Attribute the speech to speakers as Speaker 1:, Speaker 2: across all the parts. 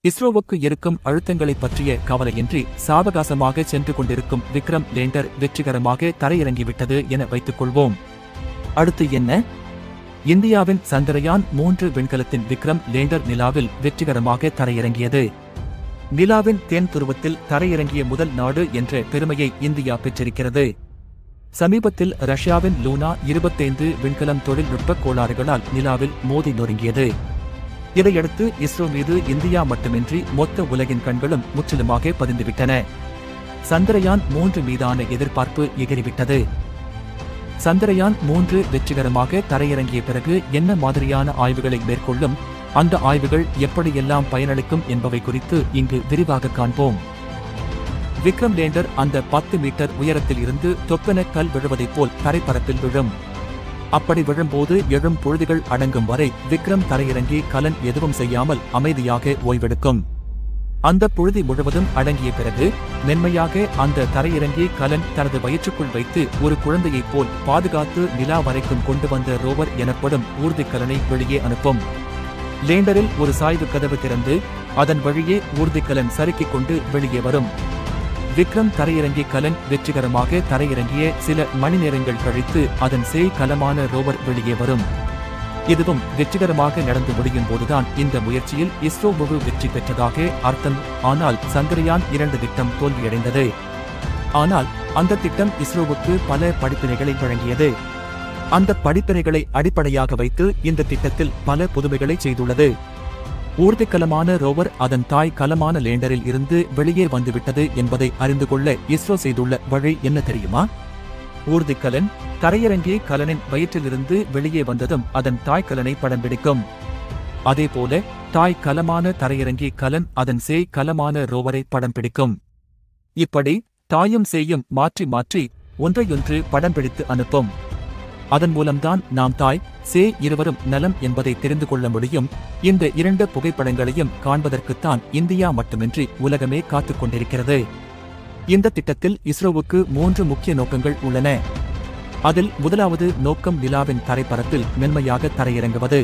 Speaker 1: இஸ்ரோவுக்கு இருக்கும் அழுத்தங்களைப் பற்றிய கவலையின்றி சாவகாசமாக சென்று கொண்டிருக்கும் விக்ரம் லேண்டர் வெற்றிகரமாக தரையிறங்கிவிட்டது என வைத்துக் கொள்வோம் அடுத்து என்ன இந்தியாவின் சந்திரயான் மூன்று விண்கலத்தின் விக்ரம் லேண்டர் நிலாவில் வெற்றிகரமாக தரையிறங்கியது நிலாவின் தென் துருவத்தில் தரையிறங்கிய முதல் நாடு என்ற பெருமையை இந்தியா பெற்றிருக்கிறது சமீபத்தில் ரஷ்யாவின் லூனா இருபத்தைந்து விண்கலம் தொழில்நுட்ப கோளாறுகளால் நிலாவில் மோதி நொறுங்கியது இதையடுத்து இஸ்ரோ மீது இந்தியா மட்டுமின்றி மொத்த உலகின் கண்களும் முற்றிலுமாக பதிந்துவிட்டன சந்திரயான் மூன்று மீதான எதிர்பார்ப்பு எகிறிவிட்டது சந்திரயான் மூன்று வெற்றிகரமாக தரையிறங்கிய பிறகு என்ன மாதிரியான ஆய்வுகளை மேற்கொள்ளும் அந்த ஆய்வுகள் எப்படியெல்லாம் பயனளிக்கும் என்பவை குறித்து இங்கு விரிவாக காண்போம் விக்ரம் லேண்டர் அந்த பத்து மீட்டர் உயரத்தில் இருந்து தொப்பென கல் விழுவதைப் போல் தரைப்பரப்பில் விழும் அப்படி விழும்போது எழும் பொழுதுகள் அடங்கும் வரை விக்ரம் தரையிறங்கி கலன் எதுவும் செய்யாமல் அமைதியாக ஓய்வெடுக்கும் அந்த புழுதி முழுவதும் அடங்கிய பிறகு மென்மையாக அந்த தரையிறங்கி கலன் தனது வயிற்றுக்குள் வைத்து ஒரு குழந்தையைப் போல் பாதுகாத்து நிலா வரைக்கும் கொண்டு வந்த ரோவர் எனப்படும் ஊர்திக்கலனை வெளியே அனுப்பும் லேண்டரில் ஒரு சாய்வு கதவு திறந்து அதன் வழியே ஊர்திக்கலன் சறுக்கிக் கொண்டு வெளியே வரும் விக்ரம் தரையிறங்கி கலன் வெற்றிகரமாக தரையிறங்கிய சில மணி நேரங்கள் கழித்து அதன் சேய் கலமான ரோவர் வெளியே வரும் இதுவும் வெற்றிகரமாக நடந்து முடியும் போதுதான் இந்த முயற்சியில் இஸ்ரோ முழு வெற்றி பெற்றதாக அர்த்தம் ஆனால் சந்திரயான் இரண்டு திட்டம் தோல்வியடைந்தது ஆனால் அந்த திட்டம் இஸ்ரோவுக்கு பல படிப்பினைகளை வழங்கியது அந்த படிப்பினைகளை அடிப்படையாக வைத்து இந்த திட்டத்தில் பல புதுமைகளை செய்துள்ளது ஊர்திக்கலமான ரோவர் அதன் தாய் கலமான லேண்டரில் இருந்து வெளியே வந்துவிட்டது என்பதை அறிந்து கொள்ள இஸ்ரோ செய்துள்ள வழி என்ன தெரியுமா ஊர்திக்கலன் தரையிறங்கிய கலனின் வயிற்றிலிருந்து வெளியே வந்ததும் அதன் தாய் கலனை படம் பிடிக்கும் அதேபோல தாய் கலமான தரையிறங்கி கலன் அதன் சேய் கலமான ரோவரை படம் பிடிக்கும் இப்படி தாயும் சேயும் மாற்றி மாற்றி ஒன்றையொன்று படம் பிடித்து அனுப்பும் அதன் மூலம்தான் நாம் தாய் சே இருவரும் நலம் என்பதை தெரிந்து கொள்ள முடியும் இந்த இரண்டு புகைப்படங்களையும் காண்பதற்குத்தான் இந்தியா மட்டுமின்றி உலகமே காத்துக் கொண்டிருக்கிறது இந்த திட்டத்தில் இஸ்ரோவுக்கு மூன்று முக்கிய நோக்கங்கள் உள்ளன அதில் முதலாவது நோக்கம் நிலாவின் தரைப்பரப்பில் மென்மையாக தரையிறங்குவது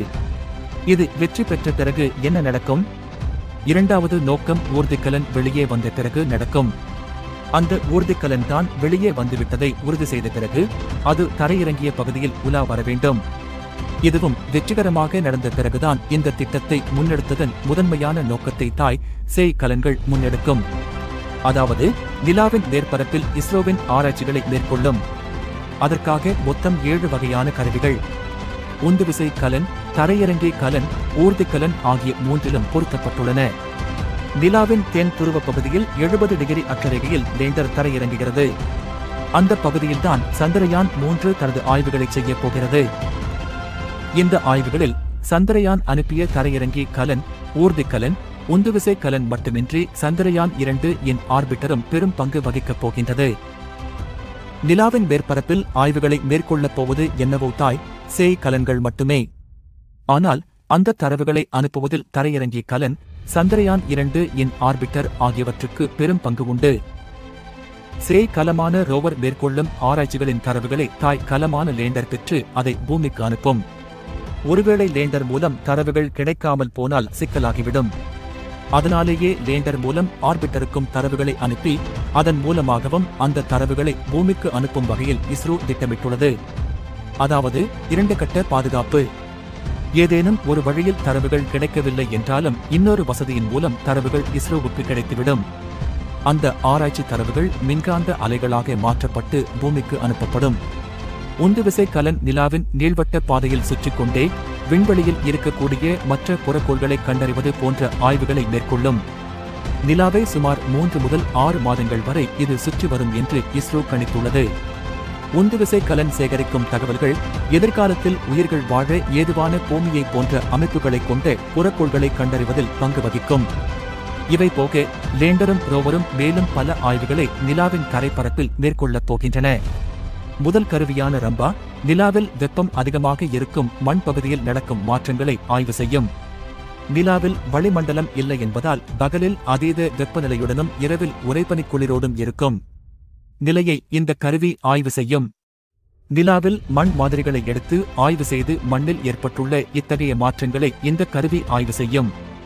Speaker 1: இது வெற்றி பெற்ற பிறகு என்ன நடக்கும் இரண்டாவது நோக்கம் ஊர்திக்கலன் வெளியே வந்த பிறகு நடக்கும் அந்த ஊர்திக்கலன் தான் வெளியே வந்துவிட்டதை உறுதி செய்த பிறகு அது தரையிறங்கிய பகுதியில் உலா வர வேண்டும் இதுவும் வெற்றிகரமாக நடந்த பிறகுதான் இந்த திட்டத்தை முன்னெடுத்ததன் முதன்மையான நோக்கத்தை தாய் சேய் கலன்கள் முன்னெடுக்கும் அதாவது நிலாவின் மேற்பரப்பில் இஸ்ரோவின் ஆராய்ச்சிகளை மேற்கொள்ளும் அதற்காக மொத்தம் ஏழு வகையான கருவிகள் உந்துவிசை கலன் தரையிறங்கி கலன் ஊர்திக்கலன் ஆகிய மூன்றிலும் பொருத்தப்பட்டுள்ளன நிலாவின் தென் துருவ பகுதியில் எழுபது டிகிரி அக்கறையில் லேண்டர் தரையிறங்குகிறது அந்த பகுதியில்தான் சந்திரயான் மூன்று தனது ஆய்வுகளை செய்யப் போகிறது இந்த ஆய்வுகளில் சந்திரயான் அனுப்பிய தரையிறங்கி கலன் ஊர்திக்கலன் உந்துவிசை கலன் மட்டுமின்றி சந்திரயான் இரண்டு இன் ஆர்பிட்டரும் பெரும் பங்கு வகிக்கப் போகின்றது நிலாவின் மேற்பரப்பில் ஆய்வுகளை மேற்கொள்ளப் போவது என்னவோ தாய் சேய் கலன்கள் மட்டுமே ஆனால் அந்த தரவுகளை அனுப்புவதில் தரையிறங்கிய கலன் சந்திரயான் இரண்டு இன் ஆர்பிட்டர் ஆகியவற்றுக்கு பெரும் பங்கு உண்டு சேய் கலமான ரோவர் மேற்கொள்ளும் ஆராய்ச்சிகளின் தரவுகளை தாய் கலமான லேண்டர் பெற்று அதை பூமிக்கு அனுப்பும் ஒருவேளை லேண்டர் மூலம் தரவுகள் கிடைக்காமல் போனால் சிக்கலாகிவிடும் அதனாலேயே லேண்டர் மூலம் ஆர்பிட்டருக்கும் தரவுகளை அனுப்பி அதன் மூலமாகவும் அந்த தரவுகளை பூமிக்கு அனுப்பும் வகையில் இஸ்ரோ திட்டமிட்டுள்ளது அதாவது இரண்டு கட்ட பாதுகாப்பு ஏதேனும் ஒரு வழியில் தரவுகள் கிடைக்கவில்லை என்றாலும் இன்னொரு வசதியின் மூலம் தரவுகள் இஸ்ரோவுக்கு கிடைத்துவிடும் அந்த ஆராய்ச்சி தரவுகள் மின்காந்த அலைகளாக மாற்றப்பட்டு பூமிக்கு அனுப்பப்படும் உந்துவிசை கலன் நிலாவின் நீள்வட்ட பாதையில் சுற்றிக் கொண்டே விண்வெளியில் இருக்கக்கூடிய மற்ற புறக்கோள்களை கண்டறிவது போன்ற ஆய்வுகளை மேற்கொள்ளும் நிலாவை சுமார் மூன்று முதல் ஆறு மாதங்கள் வரை இது சுற்றி வரும் என்று இஸ்ரோ கணித்துள்ளது உந்துவிசை கலன் சேகரிக்கும் தகவல்கள் எதிர்காலத்தில் உயிர்கள் வாழ ஏதுவான பூமியை போன்ற அமைப்புகளை கொண்ட புறக்கோள்களை கண்டறிவதில் பங்கு வகிக்கும் இவை போக லேண்டரும் ரோவரும் மேலும் பல ஆய்வுகளை நிலாவின் தரைப்பரப்பில் மேற்கொள்ளப் போகின்றன முதல் கருவியான ரம்பா நிலாவில் வெப்பம் அதிகமாக இருக்கும் மண் பகுதியில் நடக்கும் மாற்றங்களை ஆய்வு செய்யும் நிலாவில் வளிமண்டலம் இல்லை என்பதால் பகலில் அதீத வெப்பநிலையுடனும் இரவில் உறைபனிக் குளிரோடும் இருக்கும் நிலையை இந்த கருவி ஆய்வு செய்யும் நிலாவில் மண் மாதிரிகளை எடுத்து ஆய்வு செய்து மண்ணில் ஏற்பட்டுள்ள இத்தகைய மாற்றங்களை இந்த கருவி ஆய்வு செய்யும்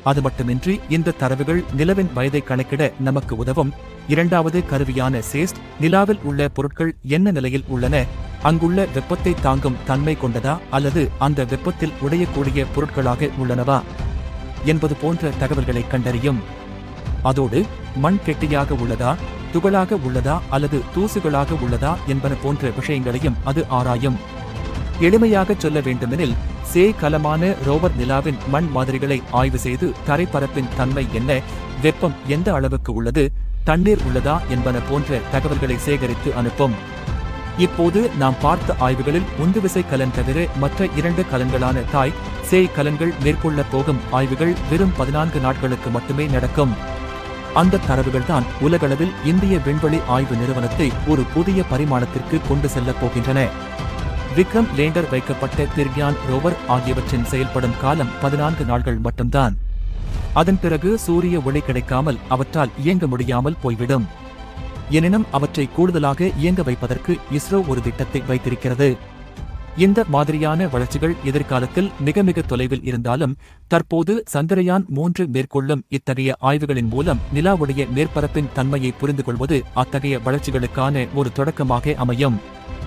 Speaker 1: அது மட்டுமின்றி இந்த தரவுகள் நிலவின் வயதை கணக்கிட நமக்கு உதவும் இரண்டாவது கருவியான சேஸ்ட் நிலாவில் உள்ள பொருட்கள் என்ன நிலையில் உள்ளன அங்குள்ள வெப்பத்தை தாங்கும் தன்மை கொண்டதா அல்லது அந்த வெப்பத்தில் உடையக்கூடிய பொருட்களாக உள்ளனவா என்பது போன்ற தகவல்களை கண்டறியும் அதோடு மண் கெட்டியாக உள்ளதா துகளாக உள்ளதா அல்லது தூசுகளாக உள்ளதா என்பன போன்ற விஷயங்களையும் அது ஆராயும் எளிமையாகச் சொல்ல வேண்டுமெனில் சே கலமான ரோவர் நிலாவின் மண் மாதிரிகளை ஆய்வு செய்து தரைப்பரப்பின் தன்மை என்ன வெப்பம் எந்த அளவுக்கு உள்ளது தண்ணீர் உள்ளதா என்பன போன்ற தகவல்களை சேகரித்து அனுப்பும் இப்போது நாம் பார்த்த ஆய்வுகளில் உந்துவிசை கலன் தவிர மற்ற இரண்டு கலன்களான தாய் சேய் கலன்கள் மேற்கொள்ள போகும் ஆய்வுகள் வெறும் பதினான்கு நாட்களுக்கு மட்டுமே நடக்கும் அந்த தரவுகள்தான் உலகளவில் இந்திய விண்வெளி ஆய்வு நிறுவனத்தை ஒரு புதிய பரிமாணத்திற்கு கொண்டு செல்லப் போகின்றன விக்ரம் லேண்டர் வைக்கப்பட்ட திர்யான் ரோவர் ஆகியவற்றின் செயல்படும் காலம் பதினான்கு நாட்கள் மட்டும்தான் அதன் பிறகு சூரிய ஒளி கிடைக்காமல் அவற்றால் இயங்க முடியாமல் போய்விடும் எனினும் அவற்றை கூடுதலாக இயங்க வைப்பதற்கு இஸ்ரோ ஒரு திட்டத்தை வைத்திருக்கிறது இந்த மாதிரியான வளர்ச்சிகள் எதிர்காலத்தில் மிக மிக தொலைவில் இருந்தாலும் தற்போது சந்திரயான் மூன்று மேற்கொள்ளும் இத்தகைய ஆய்வுகளின் மூலம் நிலாவுடைய மேற்பரப்பின் தன்மையை புரிந்து கொள்வது அத்தகைய வளர்ச்சிகளுக்கான ஒரு தொடக்கமாக அமையும்